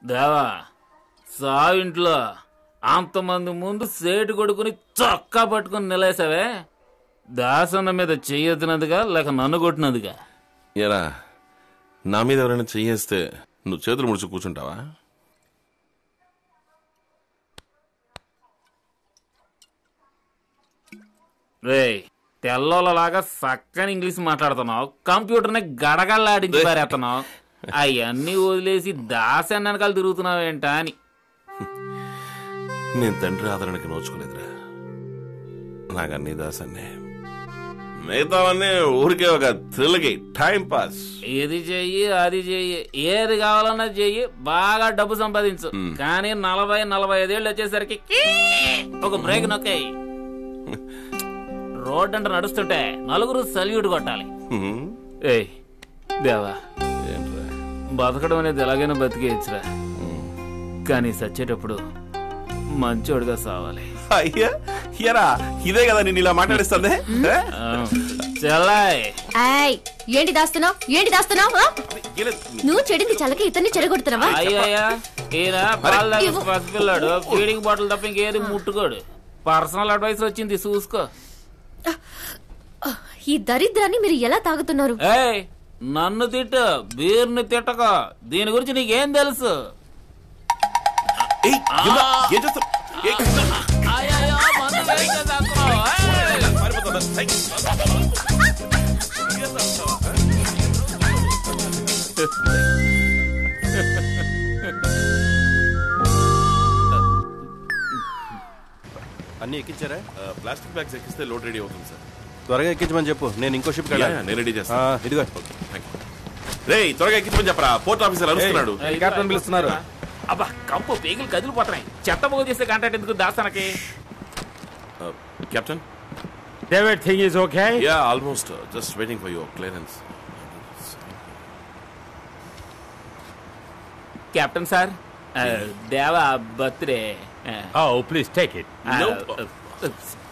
దేవా సావింట్లో అంతమంది ముందు సేటు కొడుకుని చొక్కా పట్టుకుని నిలేసావే దాసన్న మీద చెయ్యొద్దునదిగా లేక నన్ను కొట్టినదిగా ఎరా నా మీద ఎవరైనా చెయ్యేస్తే నువ్వు చేతులు ముడుచు కూర్చుంటావా రేయ్ తెల్లోలలాగా చక్కని ఇంగ్లీష్ మాట్లాడుతున్నావు కంప్యూటర్ని గడగళ్ళాడించి పారేస్తున్నావు అవన్నీ వదిలేసి దాసన్న వెనకాల తిరుగుతున్నావేంటా అని నేను తండ్రి ఆదరణకి నోచుకోలేదురా నాకు అన్ని దాసన్నే మిగతావన్నీ ఊరికే ఒక థ్రిల్కి టైం పాస్ ఇది చెయ్యి అది చెయ్యి ఏది కావాలన్నా చెయ్యి బాగా డబ్బు సంపాదించు కానీ నలభై నలభై ఐదేళ్ళు వచ్చేసరికి కీ ఒక బ్రేక్ నొక్కాయి రోడ్ అంటే నడుస్తుంటే నలుగురు సల్యూట్ కొట్టాలి ఏయ్ దేవా ఏంట్రా బతకడం అనేది ఎలాగైనా బతికేయచ్చురా కానీ సచ్చేటప్పుడు మంచోడుగా సావాలి అయ్యా ఎరా ఇదే కదా నేను ఇలా మాట్లాడిస్తుంది ఆ, చెల్లాయ్ ఏయ్ ఏంటి దాస్తున్నావు ఏంటి దాస్తున్నావు నువ్వు చెడింది చల్లకి ఇతన్ని చెడగొడుతున్నావా అయ్యయ్యా ఈయన పాలు తాగే ఇవ్వు. పసిపిల్లాడు ఫీడింగ్ బాటిల్ తప్ప ఇంకేది ముట్టుకోడు పర్సనల్ అడ్వైస్ వచ్చింది చూసుకో ఈ దరిద్రాన్ని మీరు ఎలా తాగుతున్నారు ఏయ్ నన్ను తిట్టు బీర్ని తిట్టక దీని గురించి నీకేం తెలుసు ఏయ్, కింద, ఏం చేస్తావ్? ఏయ్, అయ్యయ్యో, మందు వేడిగా తాగుతున్నావు. ఏయ్! పారిపోతుందా? ఏయ్. అన్ని ఎక్కించారా ఆ, ప్లాస్టిక్ బ్యాగ్స్ ఎక్కిస్తే లోడ్ రెడీ అవుతుంది సార్ త్వరగా ఎక్కించమని చెప్పు నేను ఇంకో షిప్ యా, యా, నేను రెడీ చేస్తాను ఇదిగో రే త్వరగా ఎక్కించమని చెప్పరా పోర్ట్ ఆఫీసర్ అరుస్తున్నాడు ఏయ్, క్యాప్టెన్ పిలుస్తున్నారు. అబ్బా కంపు పేగులు కదిలిపోతున్నాయి చెత్త పోగు చేసే కాంటాక్ట్ ఎందుకు దాస్తానకి captain Everything is okay? Yeah almost just waiting for your clearance captain sir ఆ, దేవా బర్త్డే ఆ, Oh, please take it. ఆ, Nope. ఆ,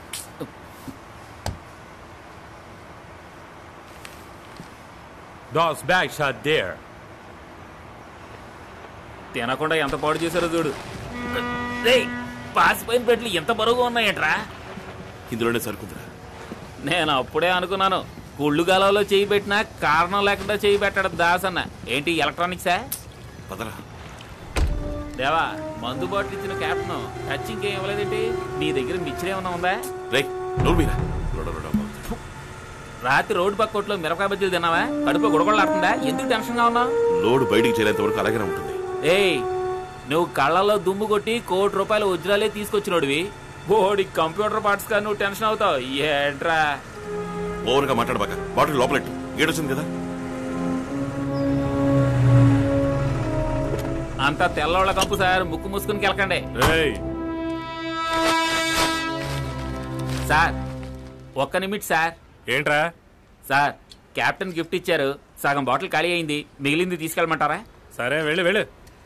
Those bags are there. తినకుండా ఎంత పాడు చేశారో చూడు రేయ్, పాసిపోయిన పెట్లు ఎంత బరువుగా ఉన్నాయంట్రా ఇందులోనే సరుకుందిరా నేను అప్పుడే అనుకున్నాను కుళ్ళు గలలో చేయి పెట్టినా కారణం లేకుండా చేయి పెట్టాడు దాసన్న ఏంటి ఎలక్ట్రానిక్సా పదరా దేవా మందు బాటిల్ ఇచ్చిన క్యాప్టెన్ టచ్ ఇంకేం ఇవ్వలేదేంటి నీ దగ్గర మిక్చర్ ఏమైనా ఉందా రే నోరు మీరా లోడ లోడ రాత్రి రోడ్డు పక్క కొట్లో మిరపకాయ బజ్జీలు తిన్నావా కడుపు గుడగొడలాడుతుందా ఎందుకు టెన్షన్ గా ఉన్నావు లోడ్ బయటికి చేరేంత వరకు అలాగే ఉంటుంది ఏయ్ నువ్వు కళ్ళల్లో దుమ్ము కొట్టి కోటి రూపాయల వజ్రాలే తీసుకొచ్చినోడివి ఓడి కంప్యూటర్ పార్ట్స్ కా నువ్వు టెన్షన్ అవుతావు ఏట్రా ఓవర్గా మాట్లాడబాక బాటిల్ లోపలెట్టు గేడొచ్చింది కదా అంతా తెల్లవాళ్ళ కంపు సార్ ముక్కు మూసుకుని కెలకండి Hey, సార్ ఒక్క నిమిట్ సార్ ఏంట్రా సార్ కెప్టెన్ గిఫ్ట్ ఇచ్చారు సగం బాటిల్ ఖాళీ అయింది మిగిలింది తీసుకెళ్ళమంటారా సరే వెళ్ళు వెళ్ళు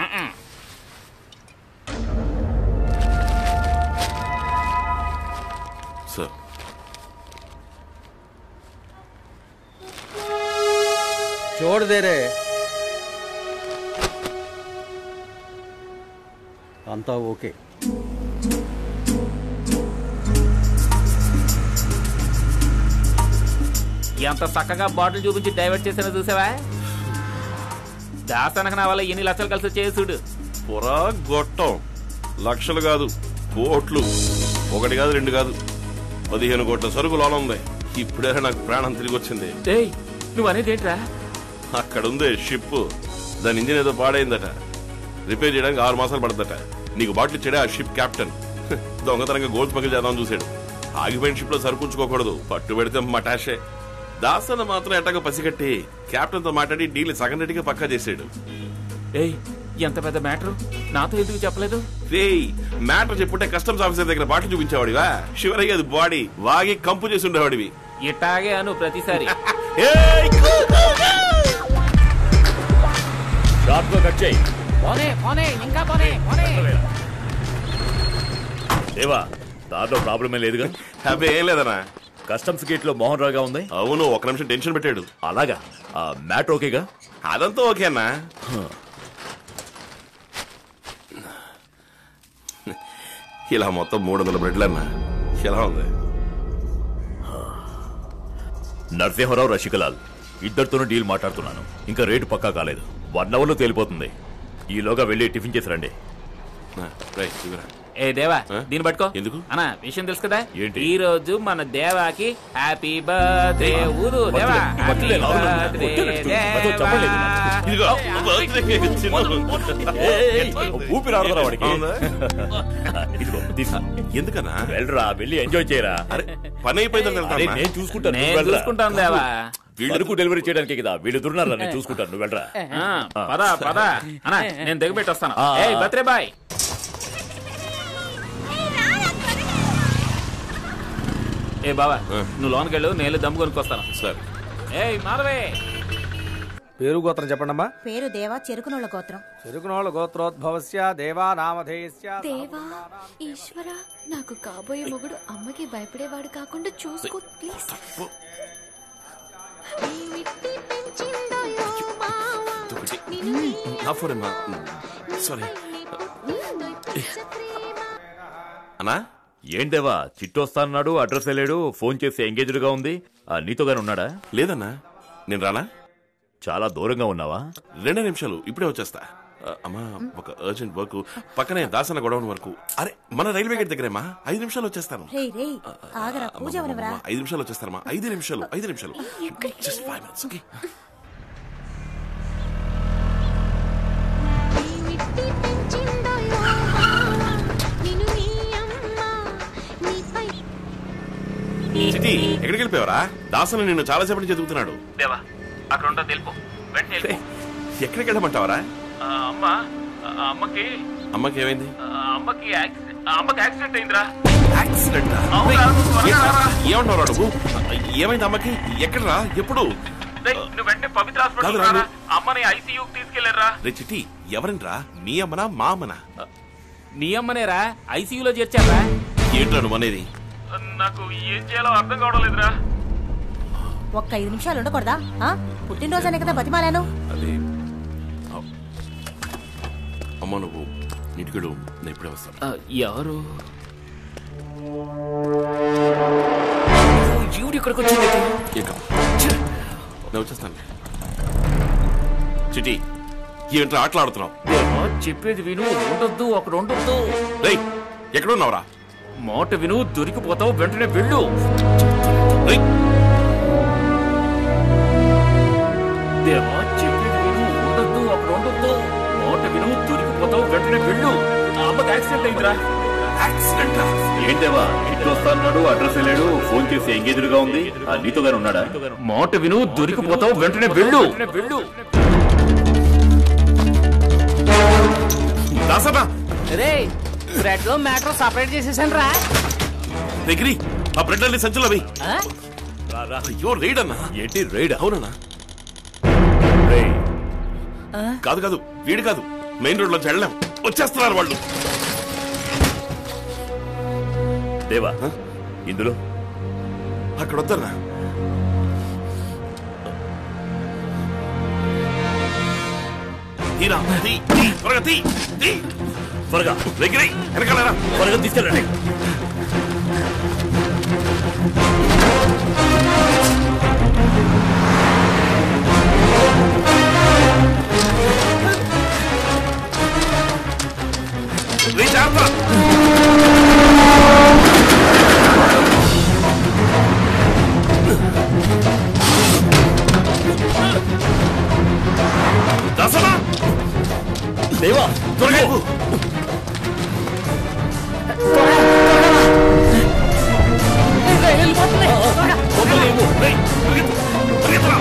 సార్ छोड़ दे रे అంతా ఓకే ఎంత చక్కగా బాటిల్ చూపించి డైవర్ట్ చేసానో చూసావా దాసనకు నా వల్ల ఎన్ని లక్షలు కలిసి వచ్చేది చూడు పొరా గొట్టం లక్షలు కాదు కోట్లు ఒకటి కాదు రెండు కాదు పదిహేను కోట్ల సరుకు లోన ఉంది ఇప్పుడే నాకు ప్రాణం తిరిగి వచ్చింది ఏయ్ నువ్వు అనేది ఏంట్రా అక్కడ ఉంది షిప్ దాని ఇంజిన్ ఏదో పాడైందట రిపేర్ చేయడానికి ఆరు మాసాలు పడదట నీకు బాటిల్ ఇచ్చాడే ఆ షిప్ కెప్టెన్ దొంగతనంగా గోల్డ్ స్మగిల్ చేద్దాం చూశాడు ఆగిపోయిన షిప్ లో సరుకుంచుకోకూడదు పట్టు పెడితే మటాషే దాసన మాత్రం ఎట్టగా పసిగట్టి కెప్టెన్ తో మాట్లాడి డీల్ సగం రెడ్డిగా పక్కా చేసాడు ఏయ్ ఎంత పెద్ద మ్యాటర్ నాతో ఎందుకు చెప్పలేదు రేయ్ మ్యాటర్ చెప్పుంటే కస్టమ్స్ ఆఫీసర్ దగ్గర బాటిల్ చూపించేవాడివా శివరయ్య అది బాడీ వాగి కంపు చేసి ఉండేవాడివి ఇట్టాగే అను ప్రతిసారి ఏయ్! షార్ప్ గా కట్ చేయి దేవా దాంట్లో ప్రాబ్లం ఏం లేదుగా అబ్బే ఏం లేదనా కస్టమ్స్ గేట్ లో మోహన్ రావుగా ఉంది అవును ఒక నిమిషం టెన్షన్ పెట్టాడు అలాగా ఆ మ్యాటర్ ఓకేగా అదంతా ఓకే అన్నా ఇలా మొత్తం మూడు వందల బ్రెడ్లన్నా ఎలా ఉంది నరసింహరావు రషికలాల్ ఇద్దరితోనూ డీల్ మాట్లాడుతున్నాను ఇంకా రేటు పక్కా కాలేదు వన్ అవర్ లో తేలిపోతుంది ఈలోగా వెళ్ళి టిఫిన్ చేసి రండి ఆ, రైట్ ఇవ్వరా ఏ దేవా ఆ? దీన్ని పట్టుకో ఎందుకు? అన్నా విషయం తెలుసు కదా ఏంటి? ఈ రోజు మన దేవాకి హ్యాపీ బర్త్డే ఊరు దేవా ఈ మధ్యలో ఎలా ఉంది? Happy వద్దు, birthday, వద్దు, చెప్పలేదు. దేవా. ఇదిగో birthday చిన్న- ఊపిరి ఆడదురా వాడికి అవునా? ఇదిగో తీసుకో ఎందుకన్నా వెళ్ళరా వెళ్ళి ఎంజాయ్ చేయరా అరే పని అయిపోయిందని అరే వెళ్తాను నేను చూసుకుంటాను నేను నువ్వు వెళ్ళరా. చూసుకుంటాను దేవా సరుకు డెలివరీ చేయడానికి కదా వీళ్ళు దుర్నారా నేను చూసుకుంటాను నువ్వు వెళ్ళరా ఆ, పద పద అన్నా నేను దిగబెట్టి వస్తాను ఆ, ఏ ఆ. బర్త్డే బాయ్ ఏ బావా ఆ. నువ్వు లోనికి వెళ్ళు నేను దమ్ము కొనుక్కొస్తాను సరే ఏయ్ మాధవే పేరు గోత్రం చెప్పండమ్మా పేరు దేవా చెరుకునోళ్ళ గోత్రం చెరుకునోళ్ళ గోత్రోద్భవస్య దేవా నామధేయస్య దేవా ఈశ్వర నాకు కాబోయే మొగుడు అమ్మకి భయపడేవాడు కాకుండా చూసుకో ప్లీజ్ నా ఫోన్ అమ్మా సారీ అన్నా ఏంటేవా చిట్టు వస్తాన్నాడు అడ్రస్ లేడు ఫోన్ చేసి ఎంగేజ్డ్ గా ఉంది ఆ, నీతోగానే ఉన్నాడా లేదన్నా నేను రానా చాలా దూరంగా ఉన్నావా రెండే నిమిషాలు ఇప్పుడే వచ్చేస్తా ఆ, అమ్మా ఒక అర్జెంట్ వర్క్ పక్కనే దాసన గొడవన వరకు అరే మన రైల్వే గేట్ దగ్గరేమా ఐదు నిమిషాలు వచ్చేస్తాను రే రే ఆగరా పూజ అవనవరా అమ్మా, ఐదు నిమిషాలు వచ్చేస్తారమ్మా ఐదు నిమిషాలు ఐదు నిమిషాలు జస్ట్ ఫైవ్ మినిట్స్ ఓకే చిటి ఎక్కడికి వెళ్ళిపోయావరా దాసన నిన్ను చాలా సేపటి నుంచి ఎదుగుతున్నాడు దేవా అక్కడ ఉంటా తెలుపు వెంటనే రే, ఎక్కడికి వెళ్ళమంటావరా అమ్మ అమ్మకి అమ్మకి ఏమైంది అమ్మకి అమ్మకి యాక్సిడెంట్ అయిందిరా యాక్సిడెంట్ అవునా? త్వరగా రారా. ఏమంటావు నువ్వు ఏమైంది అమ్మకి ఎక్కడరా ఎప్పుడు నువ్వు వెంటనే పవిత్ర కాదురా, నువ్వు- అమ్మని ఐసీయూ తీసుకెళ్లారా రే చిట్టి ఎవరంట్రా మీ అమ్మనా మా అమ్మనా నీ అమ్మనేరా ఐసీయూలో చేర్చారా ఏంట్రా నువ్వు అనేది నాకు ఏం చేయాలో అర్థం కావడం లేదురా ఒక్క ఐదు నిమిషాలు ఉండకూడదా ఆ? పుట్టినరోజనే కదా బతిమాలాను అది అ- అమ్మ నువ్వు ఇంటికెళ్ళు నేను ఇప్పుడే వస్తాను ఎవరు జీవుడు ఇక్కడికి వచ్చింది ఇంకా నేను వచ్చేస్తాను చిట్టి ఏంట్రా ఆటలాడుతున్నావు చెప్పేది విను ఉండొద్దు అక్కడ ఉండొద్దు రేయ్ ఎక్కడున్నావురా మాట విను దొరికిపోతావు వెంటనే వెళ్ళు రేయ్ దేవా చెప్పేది విను ఉండొద్దు అక్కడ ఉండొద్దు మాట విను దొరికిపోతావు వెంటనే వెళ్ళు ఆ అమ్మకి యాక్సిడెంట్ అయిందిరా యాక్సిడెంట్ ఏంటేవా చిట్టు వస్తాన్నాడు అడ్రస్ లేడు ఫోన్ చేసి ఎంగేజ్డ్ గా ఉంది ఆ, నీతోగానే ఉన్నాడా మాట విను దొరికిపోతావు వెంటనే వెళ్ళు వెళ్ళు దాసనా రే బ్రెడ్ లో మ్యాటర్ సపరేట్ చేసేసాను రా దగ్గరి ఆ బ్రెడ్ అన్ని సంచులు అవి ఆ? రా, రా. అయ్యో రైడ్ అన్నా ఏంటి రైడ్ అవునన్నా రేయ్ కాదు కాదు వీడు కాదు మెయిన్ రోడ్ లోంచి వెళ్ళాం వచ్చేస్తున్నారు వాళ్ళు దేవా ఇందులో అక్కడ వద్దన్నా తీరా తీ తీ త్వరగా తీ తీ త్వరగా దగ్గరి వెనకాలరా త్వరగా తీసుకెళ్ళండి నీ జాగ్రత్త దసరా దేవా త్వరగా ఇవ్వు. రేయ్, పరిగెత్తు, పరిగెత్తురా.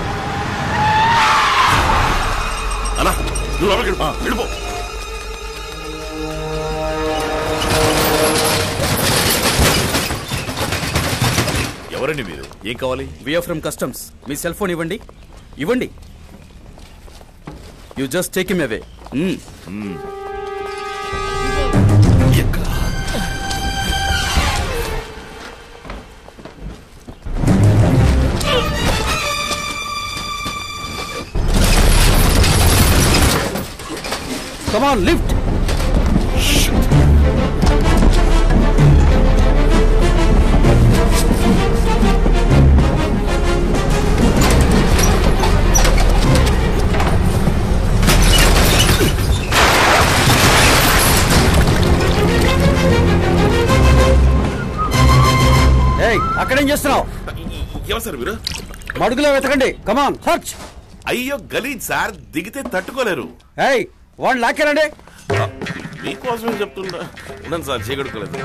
అన్నా నువ్వు లోపలికి వెళ్ళు. వెళ్ళిపో ఎవరండి మీరు ఏం కావాలి విఆర్ ఫ్రమ్ కస్టమ్స్ మీ సెల్ ఫోన్ ఇవ్వండి ఇవ్వండి you just take him away come on lift ఏం చేస్తున్నావు ఎవరు సార్ మీరు మడుగులో వెతకండి కమాన్ సర్చ్ అయ్యో గలీజ్ సార్ దిగితే తట్టుకోలేరు ఏయ్ వాడిని లాక్కారండి మీకోసమే చెప్తుండా ఉన్నాను సార్ చేయగడుకోలేదు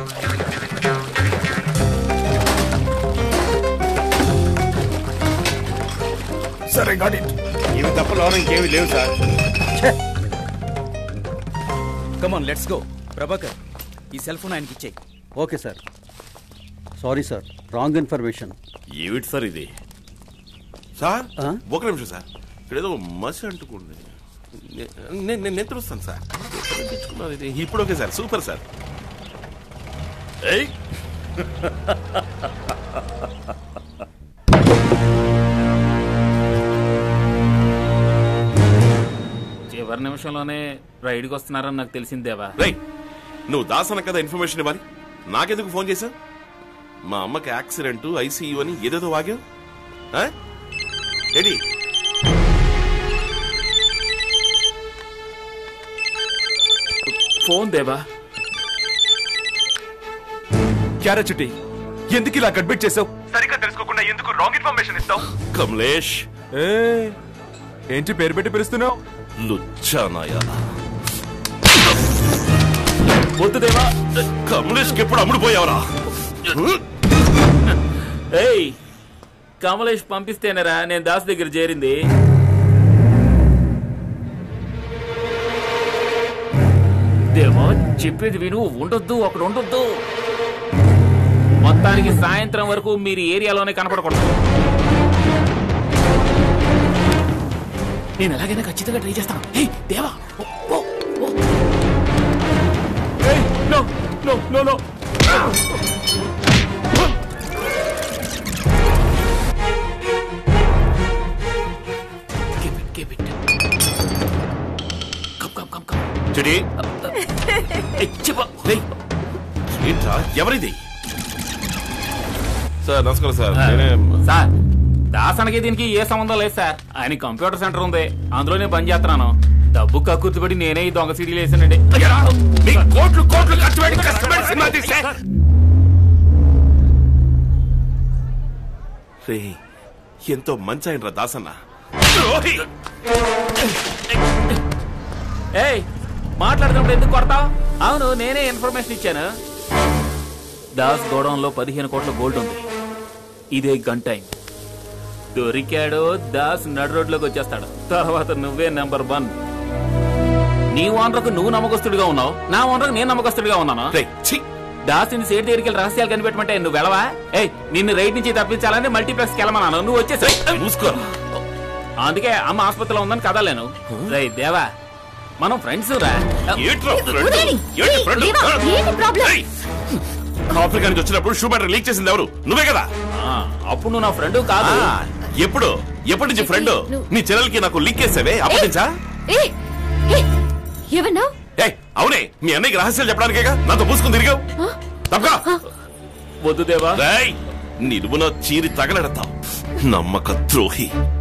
సరే గాడి ఇవి తప్ప లోన ఇంకేమీ లేవు sir come on let's go Prabhakar ఈ సెల్ ఫోన్ ఆయనకి ఇచ్చేయి okay sir sorry sir wrong information ఏమిటి సార్ ఇది సార్ ఆ? ఒక నిమిషం సార్ ఇక్కడ ఏదో మసి అంటుకోండి నే- నేను నేను ఎత్తురుస్తాను సార్ ఎక్కడ తెచ్చుకున్నారు ఇది? ఇప్పుడు ఓకే సార్ సూపర్ సార్ ఏయ్ చివరి నిమిషంలోనే రైడ్కి వస్తున్నారని నాకు తెలిసిందేవా రై నువ్వు దాసన కదా ఇన్ఫర్మేషన్ ఇవ్వాలి నాకెందుకు ఫోన్ చేశావు మా అమ్మకి యాక్సిడెంట్ ఐసీయూ అని ఏదేదో వాగావు ఆ? ఏంటి ఫోన్ దేవా క్యారా చుట్టి ఎందుకు ఇలా అడ్మిట్ చేసావు సరిగ్గా తెలుసుకోకుండా ఎందుకు రాంగ్ ఇన్ఫర్మేషన్ ఇస్తావు కమలేష్ ఏంటి పేరు పెట్టి పిలుస్తున్నావు లుచ్చానాయా వద్దు దేవా కమలేష్ కి ఎప్పుడు అమ్ముడు పోయావరా ఏయ్ కమలేష్ పంపిస్తేనేరా నేను దాస్ దగ్గర చేరింది దేవా చెప్పేది విను ఉండొద్దు అక్కడ ఉండొద్దు మొత్తానికి సాయంత్రం వరకు మీరు ఏరియాలోనే కనపడకూడదు నేను ఎలాగైనా ఖచ్చితంగా ట్రై చేస్తాను ఏయ్, దేవా ఓ, ఓ, ఓ. ఏయ్, no, no, no, no. Keep it, keep it. Come, come, come, come. చెడి ఏయ్, చెప్పు. ఏయ్, ఏంట్రా ఎవరిది సార్ నమస్కారం సార్ నేనే సార్ దాసనకి దీనికి ఏ సంబంధం లేదు సార్ ఆయన కంప్యూటర్ సెంటర్ ఉంది అందులో నేను పని చేస్తున్నాను డబ్బు కక్కుర్తిపడి నేనే ఈ దొంగ సీడీలు వేసానండి మీ కోట్లు కోట్లు ఖర్చు పెట్టి కష్టపడి సినిమా తీస్తే రే ఎంతో మంచి ఆయన దాసన్న ద్రోహి! ఏయ్ మాట్లాడుతున్నప్పుడు ఎందుకు కొడతావు అవును నేనే ఇన్ఫర్మేషన్ ఇచ్చాను దాస్ గోడౌన్ లో పదిహేను కోట్ల గోల్డ్ ఉంది ఇదే గన్ టైం దొరికాడు దాస్ నడు రోడ్లోకి వచ్చేస్తాడు తర్వాత నువ్వే నెంబర్ వన్ నీ ఓనర్కు నువ్వు నమ్మకస్తుడిగా ఉన్నావు నా ఓనర్కు నేను నమ్మకస్తుడిగా ఉన్నాను రేయ్, ఛీ! దాస్ ని సేటు దగ్గరికి వెళ్ళి రహస్యాలు కనిపెట్టమంటే నువ్వు వెళ్ళవా ఏయ్ నిన్ను రైట్ నుంచి తప్పించాలని మల్టీప్లెక్స్ వెళ్ళమన్నాను నువ్వు వచ్చేసాయి మూసుకో అందుకే అమ్మ ఆసుపత్రిలో ఉందని కదలేను రే దేవా మనం ఫ్రెండ్స్ రా ఏంట్రా ఫ్రెండ్? వదిలేయ్. ఏంటి ఏయ్, ఫ్రెండ్? దేవా, ఏంటి ప్రాబ్లం? ఏయ్! ఆఫ్రికా నుంచి వచ్చినప్పుడు షూ బ్యాటర్ లీక్ చేసింది ఎవరు నువ్వే కదా ఆ, అప్పుడు నువ్వు నా ఫ్రెండ్ కాదు ఆ, ఎప్పుడు ఎప్పటి నుంచి ఫ్రెండ్ నీ చెల్లెలకి నాకు లీక్ చేసావే అప్పటి నుంచా ఏయ్, ఏయ్, ఏమన్నా ఏయ్ అవునే మీ అన్నయ్యకి రహస్యాలు చెప్పడానికేగా నాతో పూసుకుని తిరిగావు తప్పగా వద్దు దేవా రేయ్ నిలువున చీరి తగలెడతావు నమ్మక ద్రోహి